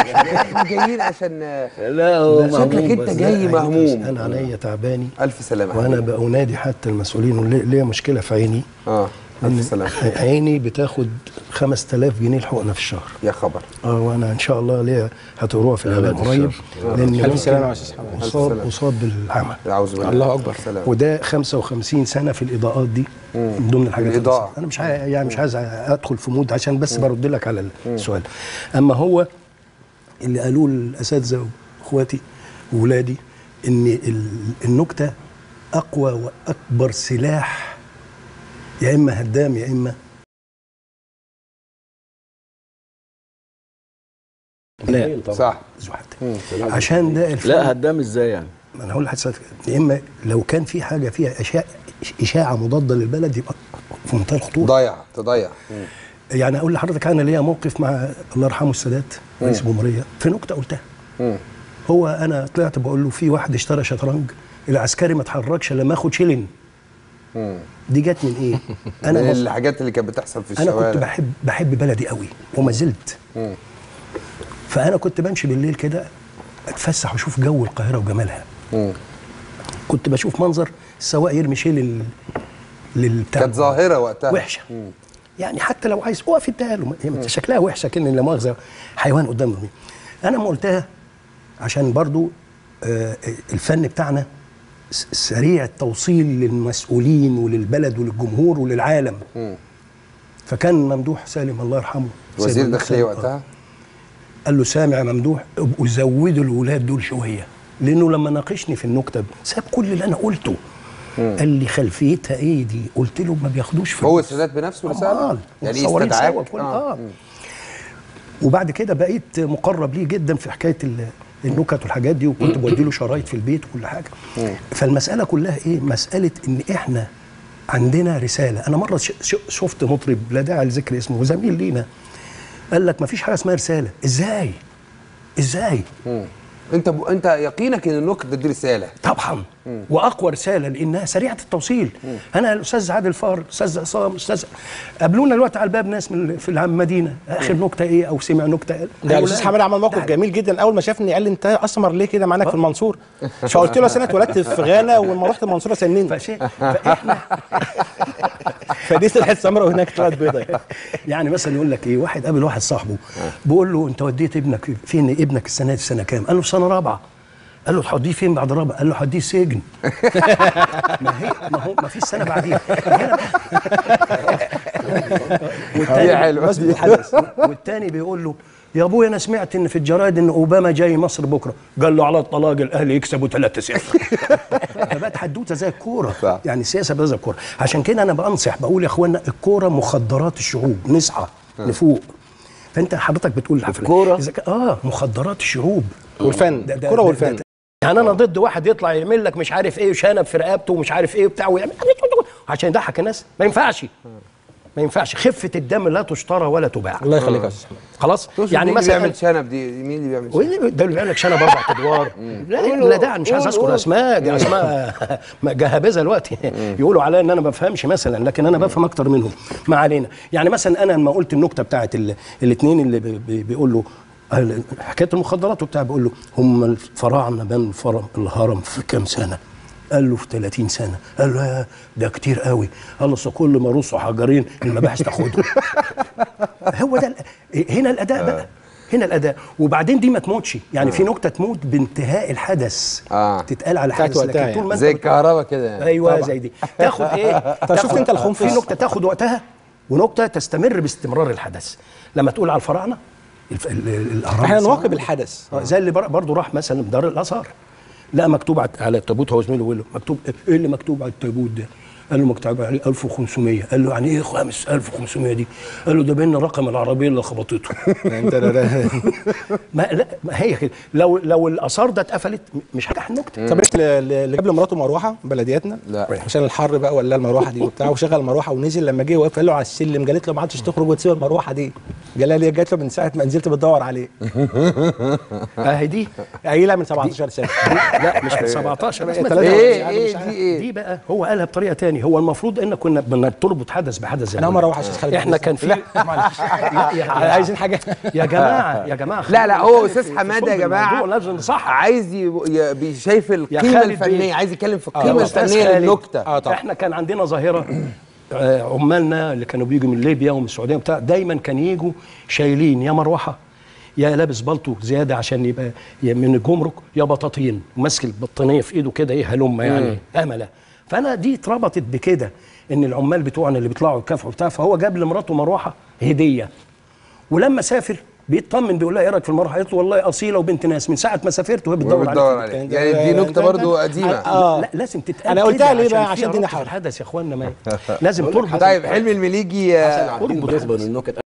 احنا جايين عشان لا هو شكلك مهموم انت بس. جاي مهموم انا عينيا تعباني الف سلامه وانا حبيبي. بأنادي حتى المسؤولين وليه- ليا مشكله في عيني اه إن الف سلامه عيني بتاخد 5000 جنيه الحقنه في الشهر يا خبر اه وانا ان شاء الله ليا هتروح في الاعلام قريب لان ألف ممكن سلامة يا أستاذ محمد. ألف اصاب سلامة. اصاب بالعمى اعوذ بالله الله أكبر. سلام وده 55 سنه في الاضاءات دي من ضمن الحاجات اللي الإضاءة. بس- انا مش عاي- يعني مش عايز ادخل في مود عشان بس برد لك على السؤال اما هو اللي قالوه الاساتذه واخواتي واولادي ان ال- النكته اقوى واكبر سلاح يا اما هدام يا اما لا صح عشان ده الفن لا هدام ازاي يعني ما انا هقول لحضرتك يا اما لو كان في حاجه فيها اشاعه اشاعه مضاده للبلد يبقى في منتهى الخطوره ضيع تضيع يعني اقول لحضرتك انا ليا موقف مع الله يرحمه السادات رئيس الجمهوريه في نكته قلتها هو انا طلعت بقول له في واحد اشترى شطرنج العسكري ما اتحركش الا لما اخد شيلين دي جت من ايه؟ انا انا من بص الحاجات اللي كانت بتحصل في انا الشوارع كنت بحب بحب بلدي قوي وما زلت فانا كنت بمشي بالليل كده اتفسح واشوف جو القاهره وجمالها كنت بشوف منظر السواق يرمي شيل لل للبتاع كانت ظاهره وقتها وحشه يعني حتى لو عايز اقف اديها له هي شكلها وحشه كان لا مؤاخذه حيوان قدام رمي. انا ما قلتها عشان برضو آه، الفن بتاعنا س- سريع التوصيل للمسؤولين وللبلد وللجمهور وللعالم فكان ممدوح سالم الله يرحمه سيد وزير ممدوح الداخليه سالم، وقتها قال له سامع يا ممدوح ابقوا زودوا الولاد دول شويه لانه لما ناقشني في النكته ساب كل اللي انا قلته قال لي خلفيتها ايه دي قلت له ما بياخدوش فلوس هو السادات بنفسه اللي سأله أمال. يعني متصورين استدعاك سوا كل- آه. اه وبعد كده بقيت مقرب ليه جدا في حكايه ال- النكت والحاجات دي وكنت بودي له شرايط في البيت وكل حاجه فالمساله كلها ايه مساله ان احنا عندنا رساله انا مره ش- ش- شفت مطرب لا داعي لذكر اسمه زميل لينا قال لك ما فيش حاجه اسمها رساله ازاي ازاي انت ب... انت يقينك ان النكته دي رساله طبعا واقوى رساله لانها سريعه التوصيل انا الاستاذ عادل فار الاستاذ عصام استاذ قابلونا دلوقتي على الباب ناس من في المدينه اخر نكته ايه او سمع نكته ده هيقول الاستاذ لا. حماد عمل موقف ده- جميل جدا اول ما شافني قال لي انت اسمر ليه كده معاك في المنصور فقلت له أصل انا اتولدت في غانا ولما رحت المنصوره سنين فشيء فاحنا فدي طلعت سمراء وهناك طلعت بيضاء يعني مثلا يقول لك ايه واحد قابل واحد صاحبه بيقول له انت وديت ابنك فين ابنك السنه دي السنه كام؟ قال له في سنه رابعه قال له تحضيه فين بعد رابعه؟ قال له هديه سجن ما هي ما هو ما فيش سنه بعديها هنا دي حلوة. بس بالحدث والتاني بيقول له يا ابويا انا سمعت ان في الجرايد ان اوباما جاي مصر بكره قال له على الطلاق الاهلي يكسبوا 3 0 فبقت حدوته زي الكوره صح. يعني السياسه بقى زي الكوره عشان كده انا بنصح بقول يا اخوانا الكوره مخدرات الشعوب نصحى نفوق فانت حضرتك بتقول الحفله الكورة؟ إذا كان- اه مخدرات الشعوب والفن ده- ده- الكوره ده- والفن ده- يعني انا ضد واحد يطلع يعمل لك مش عارف ايه وشنب في رقبته ومش عارف ايه وبتاع ويعمل عشان يضحك الناس ما ينفعش ما ينفعش خفه الدم لا تشترى ولا تباع الله يخليك يا استاذ حماد خلاص يعني يعني مين اللي مثلا بيعمل شنب دي مين اللي بيعمل وايه شنب اللي- ده اللي بيعمل لك شنب اربع ادوار لا لا ده مش عايز اذكر اسماء دي اسماء جهابذه دلوقتي يقولوا عليا ان انا ما بفهمش مثلا لكن انا بفهم اكتر منهم ما علينا يعني مثلا انا لما قلت النكته بتاعت الاثنين اللي بي- بي- بيقول له ال- حكايه المخدرات وبتاع بيقول له هم الفراعنه بنوا الفرم الهرم في كام سنه قال له في 30 سنه قال له يا ده كتير قوي قال له أصل كل ما رصوا حجرين المباحث تاخدهم هو ده ال- هنا الاداء بقى هنا الاداء وبعدين دي ما تموتش يعني في نكته تموت بانتهاء الحدث آه. تتقال على بتاعت حدث وقتها لكن طول يعني. ما انت زي بت- الكهرباء كده يعني ايوه طبعا. زي دي تاخد ايه طب شفت تاخد- انت الخنفس؟ في نكته تاخد وقتها ونكته تستمر باستمرار الحدث لما تقول على الفراعنه الف- ال- ال- الاهرام احنا الصناعية. نواكب الحدث آه، زي اللي بر- برضه راح مثلا دار الاثار لا مكتوب على- على التابوت هو زميله بيقول له مكتوب ايه اللي مكتوب على التابوت ده؟ قال له مكتوب عليه 1500 قال له يعني ايه خامس 1500 دي؟ قال له ده بين رقم العربيه اللي خبطته انت ده- ده- ما لا ما هي كده لو لو الاثار ده اتقفلت م- مش هنجح النكته طب انت اللي جاب لمراته مروحه بلدياتنا لا. عشان الحر بقى ولا المروحه دي وبتاع وشغل المروحه ونزل لما جه وقف قال له على السلم قالت له ما عادش تخرج وتسيب المروحه دي جلاليه جات له من ساعه ما نزلت بتدور عليه اهي دي قايلها من 17 سنه لا مش من 17 بس تلاتة ايه يعني ايه مش عارف. دي ايه دي بقى هو قالها بطريقه تاني هو المفروض ان كنا بدنا تربط حدث بحدث زي انا ما اول مره قلنا. اروح عشان خالد احنا كان في معلش. يا- يا- عايزين حاجه يا جماعه يا جماعه لا لا خلينا هو نتكلم استاذ في حماده صلب يا جماعه الموضوع، لازم نصحح عايز ي- ي- بي- شايف القيمه خالد الفنيه بيه. عايز يتكلم في يا القيمه أستاذ الفنيه خالد. للنكته اه طبعا احنا كان عندنا ظاهره آه، عمالنا اللي كانوا بيجوا من ليبيا ومن السعوديه وبتاع دايما كان يجوا شايلين يا مروحه يا لابس بلطو زياده عشان يبقى يا من الجمرك يا بطاطين وماسك البطانيه في ايده كده ايه هلمه يعني امله فانا دي اتربطت بكده ان العمال بتوعنا اللي بيطلعوا يكافحوا بتاع فهو جاب لمراته مروحه هديه ولما سافر بيطمن بيقول لها ايه رايك في المروحه؟ قالت له والله اصيله وبنت ناس من ساعه ما سافرت وهي بتدور بتدور عليك عليه يعني دي نكته برضو قديمه آه. لا لازم تتقال أنا قلتها كده ليه بقى؟ في عشان دي ربط نحاول. الحدث يا اخوانا ما لازم تربط طيب حلمي المليجي آه، عارفين بالنسبه للنكت